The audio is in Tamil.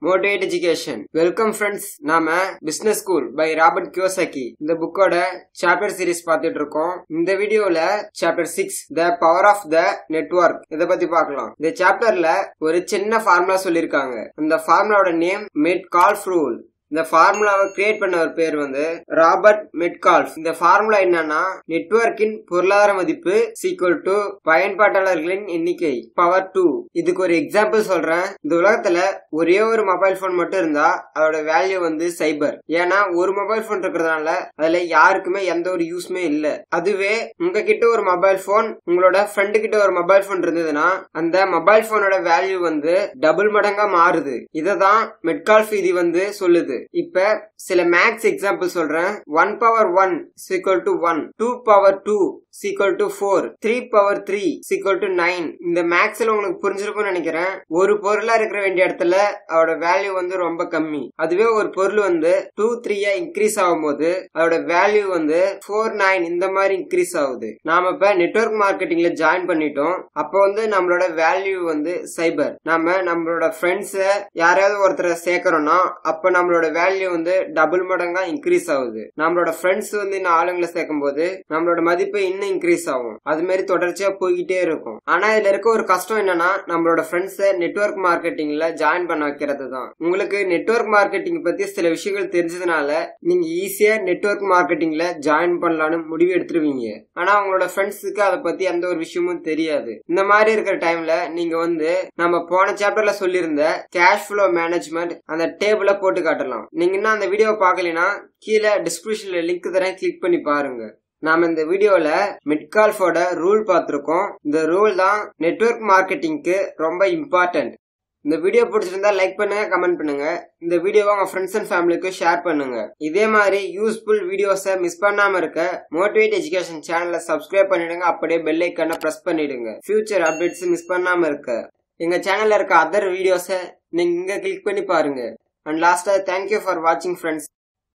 மோட்டிவேட் எஜுகேஷன் வெல்கம் ஃப்ரெண்ட்ஸ் நாம business school by Robert Kiyosaki இந்த புக்கோட சாப்டர் சீரிஸ் பார்த்துட்டு இருக்கோம் இந்த வீடியோல chapter six the power of the network இதை பத்தி பார்க்கலாம் இந்த சாப்டர்ல ஒரு சின்ன ஃபார்முலா சொல்லியிருக்காங்க அந்த ஃபார்முலாவோட நேம் மெட் கால்ஃப் ரூல் இந்த ஃபார்முலாவை கிரியேட் பண்ண ஒரு பேர் வந்து ராபர்ட் மெட்கால்ஃப் இந்த ஃபார்முலா என்னன்னா நெட்வொர்க்கின் பொருளாதார மதிப்பு சீக்குவல் டு பயன்பாட்டாளர்களின் எண்ணிக்கை பவர் டூ இதுக்கு ஒரு எக்ஸாம்பிள் சொல்றேன் இந்த உலகத்துல ஒரே ஒரு மொபைல் போன் மட்டும் இருந்தா அதோட வேல்யூ வந்து சைபர் ஏன்னா ஒரு மொபைல் போன் இருக்கிறதுனால அதுல யாருக்குமே எந்த ஒரு யூஸ்மே இல்ல அதுவே உங்ககிட்ட ஒரு மொபைல் போன் உங்களோட ஃப்ரெண்டு கிட்ட ஒரு மொபைல் போன் இருந்ததுன்னா அந்த மொபைல் போனோட வேல்யூ வந்து டபுள் மடங்கா மாறுது இததான் மெட்கால்ஃப் இது வந்து சொல்லுது இப்ப சில மேக்ஸ் எக்ஸாம்பிள் சொல்றேன் one power one equal to one two power two equal to four three power three equal to nine இந்த மேக்ஸ்ல உங்களுக்கு புரிஞ்சிருக்கும்னு நினைக்கிறேன் ஒரு பொருளா இருக்கிற வேண்டிய இடத்துல அதோட வேல்யூ வந்து ரொம்ப கம்மி அதுவே ஒரு பொருள் வந்து டூ த்ரீயா இன்க்ரீஸ் ஆகும் போது அதோட வேல்யூ வந்து ஃபோர் நைன் இந்த மாதிரி இன்க்ரீஸ் ஆகுது நாம இப்ப நெட்வொர்க் மார்க்கெட்டிங்ல ஜாயின் பண்ணிட்டோம் அப்போ வந்து நம்மளோட வேல்யூ வந்து சைபர் நாம நம்மளோட ஃப்ரெண்ட்ஸ யாரையாவது ஒருத்தரை சேர்க்கறோம்னா அப்ப நம்மளோட வேல்யூ வந்து டபுள் மடங்கா இன்க்ரீஸ் ஆகுது நம்மளோட ஃப்ரெண்ட்ஸ் வந்து இன்னும் ஆளுங்களை சேர்க்கும் போது நம்மளோட மதிப்பு இன்னும் இன்க்ரீஸ் ஆகும் அது மாதிரி தொடர்ச்சியா போய்கிட்டே இருக்கும் ஆனா இதுல இருக்க ஒரு கஷ்டம் என்னன்னா நம்மளோட ஃப்ரெண்ட்ஸ நெட்வொர்க் மார்க்கெட்டிங்ல ஜாயின் பண்ண வைக்கிறது தான் உங்களுக்கு நெட்வொர்க் மார்க்கெட்டிங் பத்தி சில விஷயங்கள் தெரிஞ்சதுனால நீங்க ஈஸியா நெட்வொர்க் மார்க்கெட்டிங்ல ஜாயின் பண்ணலாம்னு முடிவு எடுத்துருவீங்க ஆனா உங்களோட ஃப்ரெண்ட்ஸுக்கு அதை பத்தி எந்த ஒரு விஷயமும் தெரியாது இந்த மாதிரி இருக்கிற டைம்ல நீங்க வந்து நம்ம போன சாப்டர்ல சொல்லியிருந்த கேஷ் ஃப்ளோ மேனேஜ்மெண்ட் அந்த டேபிள போட்டு காட்டலாம் நீங்க இன்னும் அந்த வீடியோ பார்க்கலனா கீழே டிஸ்கிரிப்ஷன்ல லிங்க் தரேன் கிளிக் பண்ணி பாருங்க நாம இந்த வீடியோல மிட்கால்ஃபோட ரூல் பார்த்திருக்கோம் இந்த ரூல் தான் நெட்வொர்க் மார்க்கெட்டிங்க்கு ரொம்ப இம்பார்ட்டன்ட் இந்த வீடியோ பிடிச்சிருந்தா லைக் பண்ணுங்க கமெண்ட் பண்ணுங்க இந்த வீடியோவை உங்க ஃப்ரெண்ட்ஸ் அண்ட் ஃபேமிலிக்கு ஷேர் பண்ணுங்க இதே மாதிரி யூஸ்ஃபுல் வீடியோஸை மிஸ் பண்ணாம இருக்க மோட்டிவேட் எஜுகேஷன் சேனலை சப்ஸ்கிரைப் பண்ணிடுங்க அப்படியே பெல் ஐக்கனை பிரஸ் பண்ணிடுங்க ஃபியூச்சர் அப்டேட்ஸ் மிஸ் பண்ணாம இருக்க எங்க சேனல்ல இருக்க அதர் வீடியோஸை நீங்க இங்க கிளிக் பண்ணி பாருங்க அண்ட் லாஸ்டா தேங்க்யூ ஃபார் வாட்சிங் ஃப்ரெண்ட்ஸ்